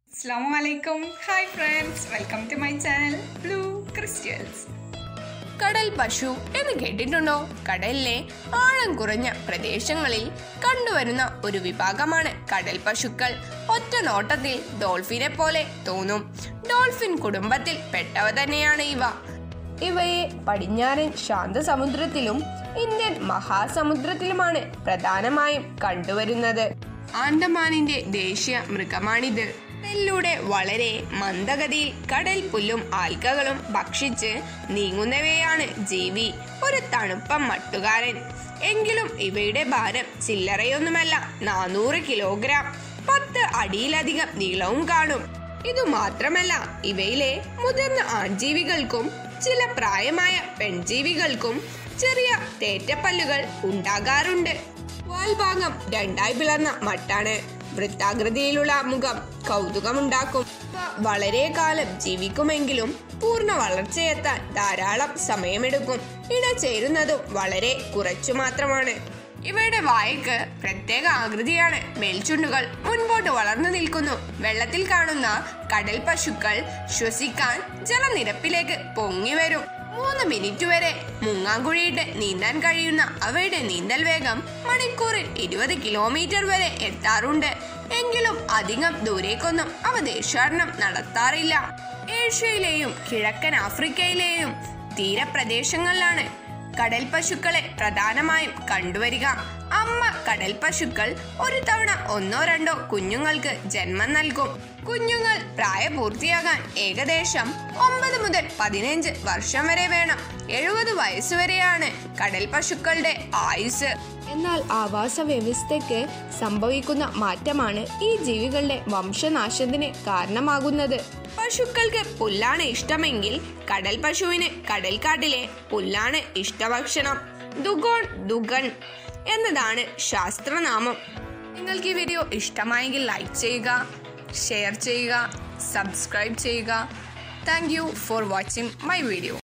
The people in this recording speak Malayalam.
അസ്സാം വലൈക്കും hi friends welcome to my channel Blue Crystals കടൽ പശു എന്ന് കേട്ടിട്ടുണ്ടോ കടലിലെ ആഴം കുറഞ്ഞ പ്രദേശങ്ങളിൽ കണ്ടുവരുന്ന ഒരു വിഭാഗമാണ് കടൽ പശുക്കൾ ഒറ്റ നോട്ടത്തിൽ ഡോൾഫിനെ പോലെ തോന്നും ഡോൾഫിൻ കുടുംബത്തിൽ പെട്ടവ തന്നെയാണ് ഇവ ഇവയെ പടിഞ്ഞാറൻ ശാന്തസമുദ്രത്തിലും ഇന്ത്യൻ മഹാസമുദ്രത്തിലുമാണ് പ്രധാനമായും കണ്ടുവരുന്നത് ആൻഡമാനിന്റെ ദേശീയ മൃഗമാണിത് കടലിലൂടെ വളരെ മന്ദഗതിയിൽ കടൽ പുല്ലും ആൽക്കകളും ഭക്ഷിച്ച് നീങ്ങുന്നവയാണ് ജീവി ഒരു തണുപ്പ മട്ടുകാരൻ എങ്കിലും ഇവയുടെ ഭാരം ചില്ലറയൊന്നുമല്ല നാനൂറ് കിലോഗ്രാം പത്ത് അടിയിലധികം നീളവും കാണും ഇതു മാത്രമല്ല ഇവയിലെ മുതിർന്ന ആൺജീവികൾക്കും ചില പ്രായമായ പെൺജീവികൾക്കും ചെറിയ തേറ്റപ്പല്ലുകൾ ഉണ്ടാകാറുണ്ട് വാൽഭാഗം രണ്ടായി പിളർന്ന മട്ടാണ് വൃത്താകൃതിയിലുള്ള മുഖം കൗതുകമുണ്ടാക്കും ഇവ വളരെ കാലം ജീവിക്കുമെങ്കിലും പൂർണ്ണ വളർച്ചയെത്താൻ ധാരാളം സമയമെടുക്കും ഇട ചേരുന്നതും വളരെ കുറച്ചു മാത്രമാണ് ഇവയുടെ വായക്ക് പ്രത്യേക ആകൃതിയാണ് മേൽചുണ്ടുകൾ മുൻപോട്ട് വളർന്നു നിൽക്കുന്നു വെള്ളത്തിൽ കാണുന്ന കടൽ പശുക്കൾ ശ്വസിക്കാൻ ജലനിരപ്പിലേക്ക് പൊങ്ങി വരും മൂന്ന് മിനിറ്റ് വരെ മുങ്ങാങ്കുഴിയിട്ട് നീന്താൻ കഴിയുന്ന അവയുടെ നീന്തൽ വേഗം മണിക്കൂറിൽ ഇരുപത് കിലോമീറ്റർ വരെ എത്താറുണ്ട് എങ്കിലും അധികം ദൂരേക്കൊന്നും അവ ദേശാടനം നടത്താറില്ല ഏഷ്യയിലെയും കിഴക്കൻ ആഫ്രിക്കയിലെയും തീരപ്രദേശങ്ങളിലാണ് കടൽ പശുക്കളെ പ്രധാനമായും കണ്ടുവരിക അമ്മ കടൽ പശുക്കൾ ഒരു തവണ ഒന്നോ രണ്ടോ കുഞ്ഞുങ്ങൾക്ക് ജന്മം നൽകും കുഞ്ഞുങ്ങൾ പ്രായപൂർത്തിയാകാൻ ഏകദേശം ഒമ്പത് മുതൽ പതിനഞ്ച് വർഷം വരെ വേണം എഴുപത് വയസ്സുവരെയാണ് കടൽ പശുക്കളുടെ ആയുസ് എന്നാൽ ആവാസ വ്യവസ്ഥയ്ക്ക് സംഭവിക്കുന്ന മാറ്റമാണ് ഈ ജീവികളുടെ വംശനാശത്തിന് കാരണമാകുന്നത് പശുക്കൾക്ക് പുല്ലാണ് ഇഷ്ടമെങ്കിൽ കടൽ പശുവിന് കടൽക്കാട്ടിലെ പുല്ലാണ് ഇഷ്ടഭക്ഷണം ദുഗോൺ ദുഗൺ എന്നതാണ് ശാസ്ത്രനാമം നിങ്ങൾക്ക് ഈ വീഡിയോ ഇഷ്ടമായെങ്കിൽ ലൈക്ക് ചെയ്യുക ഷെയർ ചെയ്യുക സബ്സ്ക്രൈബ് ചെയ്യുക thank you for watching my video